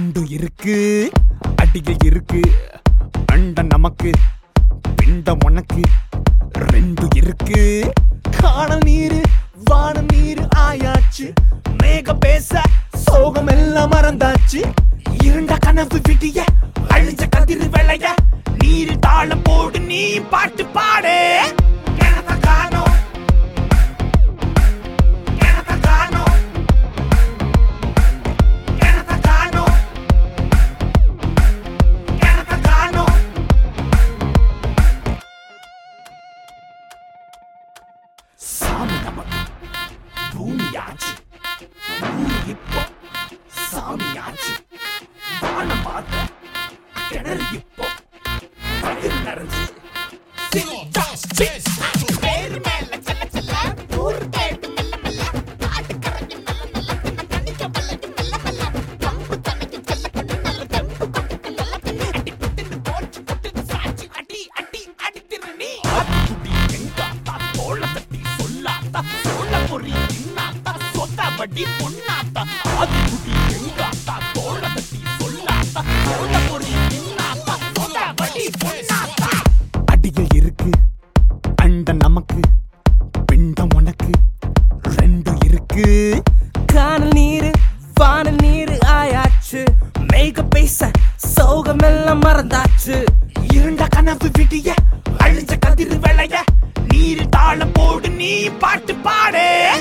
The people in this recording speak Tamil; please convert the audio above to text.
ரெண்டு இருக்கு அடிகள் இருக்கு அண்ட நமக்கு பிண்டம் உனக்கு ரெண்டு இருக்கு காணல் நீரு வான நீரு ஆயாச்சு மேக பேச சோகம் எல்லாம் மறந்தாச்சு இருண்ட கனவு விடிய அழிஞ்ச கதிர் விளைய நீரு தாளம் போடு நீ பாட்டு பாடு கிணத்த காணோம் கிணத்த காணோம் கிணத்த காணோம் கிணத்த காணோம் சாமி நமக்கு பூமியாச்சு ஊரு இப்போ சாமியாச்சு வானம் பார்த்த கிணறு இப்போ பயிர் நிறைஞ்சு சிரிச்சா, சிரிச்சா, பேரு மேல செல்ல செல்ல, ஊரு கேட்டு மெல்ல மெல்ல, காட்டு கரைக்கு மெல்ல மெல்ல, பின்ன கணிக்க வளைக்கு மெல்ல மெல்ல, கம்பு தனக்கு செல்ல கண்ணு நல்ல தெம்பு கொட்டுக்கு நல்ல கண்ணு, அடி பிட்டுன்னு போச்சு கொட்டுன்னு சாச்சி, அடி அடி அடித்திரு நீ. ஆத்துக்குடி எங்காத்தா, தோளை தட்டி சொல்லாத்தா, சோள பொறி தின்னாத்தா, சொத்தபடி பொன்னாத்தா. ஆத்துக்குடி எங்காத்தா, தோளை தட்டி சொல்லாத்தா, சோள பொறி தின்னாத்தா, சொத்தபடி பொன்னாத்தா. அடிகள் இருக்கு அண்ட நமக்கு பிண்டம் உனக்கு ரெண்டு இருக்கு காணல் நீரு வான நீரு ஆயாச்சு மேக பேச சோகமெல்லாம் மறந்தாச்சு இருண்ட கனவு விடிய அழிஞ்ச கதிர் விளைய நீர் தாளம் போடு நீ பாட்டு பாடு